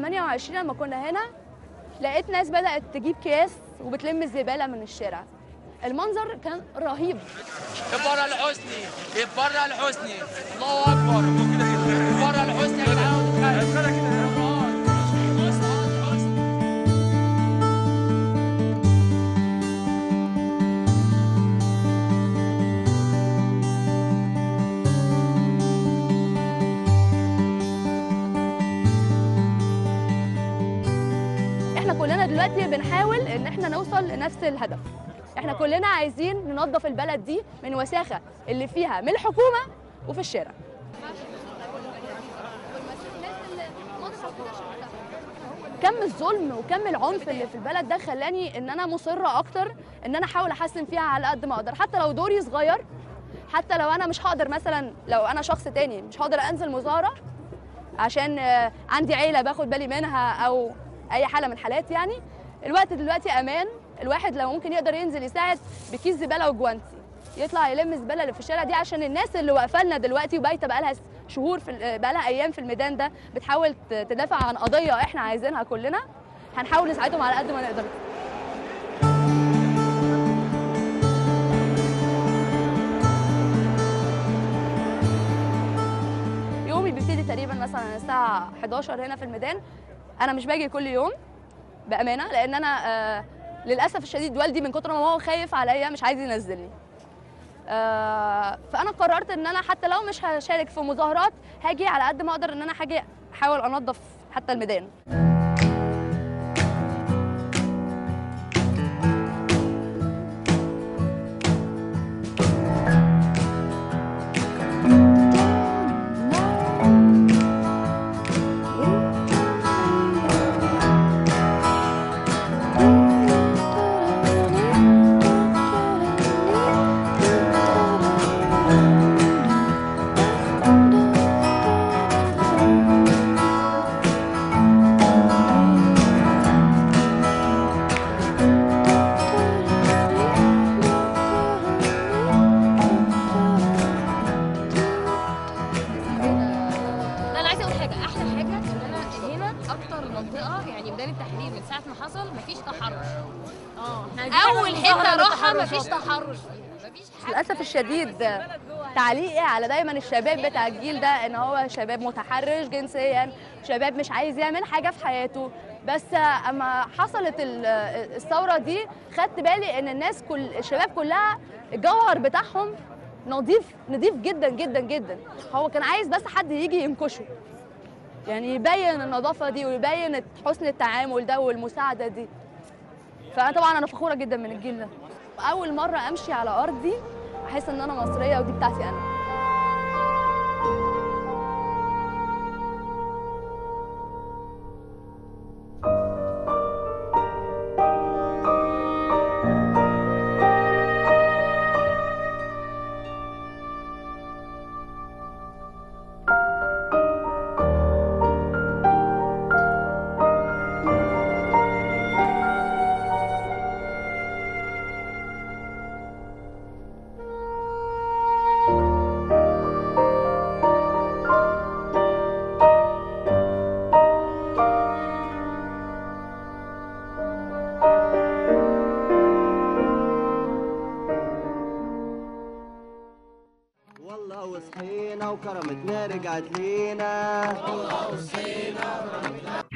28 لما كنا هنا لقيت ناس بدات تجيب اكياس وبتلم الزباله من الشارع المنظر كان رهيب برا الحسني برا الحسني الله اكبر برا الحسني يا جدعان احنا كلنا دلوقتي بنحاول ان احنا نوصل لنفس الهدف احنا كلنا عايزين ننظف البلد دي من وساخه اللي فيها من الحكومه وفي الشارع كم الظلم وكم العنف اللي في البلد ده خلاني ان انا مصره اكتر ان انا احاول احسن فيها على قد ما اقدر حتى لو دوري صغير حتى لو انا مش هقدر مثلا لو انا شخص تاني مش هقدر انزل مظاهره عشان آه، عندي عيله باخد بالي منها او اي حاله من الحالات يعني الوقت دلوقتي امان الواحد لو ممكن يقدر ينزل يساعد بكيس زباله وجوانتي يطلع يلم الزباله اللي في الشارع دي عشان الناس اللي واقفه لنا دلوقتي وبايته بقالها شهور في ال- بقالها ايام في الميدان ده بتحاول ت- تدافع عن قضيه احنا عايزينها كلنا هنحاول نساعدهم على قد ما نقدر يومي بيبتدي تقريبا مثلا الساعه 11 هنا في الميدان انا مش باجي كل يوم بامانه لان انا آه للاسف الشديد والدي من كتر ما هو خايف عليا مش عايز ينزلني آه فانا قررت ان انا حتى لو مش هشارك في مظاهرات هاجي على قد ما اقدر ان انا هاجي احاول انظف حتى الميدان لا انا عايزه اقول حاجه احلى حاجه ان انا هنا اكتر منطقه يعني ميدان التحرير من ساعه ما حصل مفيش تحرش اه اول حته اروحها مفيش تحرش فيها مفيش حاجه للاسف الشديد تعليقي على دايما الشباب بتاع الجيل ده ان هو شباب متحرش جنسيا شباب مش عايز يعمل حاجه في حياته بس اما حصلت ال- الثوره دي خدت بالي ان الناس كل الشباب كلها الجوهر بتاعهم نظيف نظيف جدا جدا جدا هو كان عايز بس حد يجي ينكشه يعني يبين النظافه دي ويبين حسن التعامل ده والمساعده دي فانا طبعا انا فخوره جدا من الجيل ده اول مره امشي على ارضي احس ان انا مصريه ودي بتاعتي انا والله وصحينا وكرمتنا رجعت لينا والله وصحينا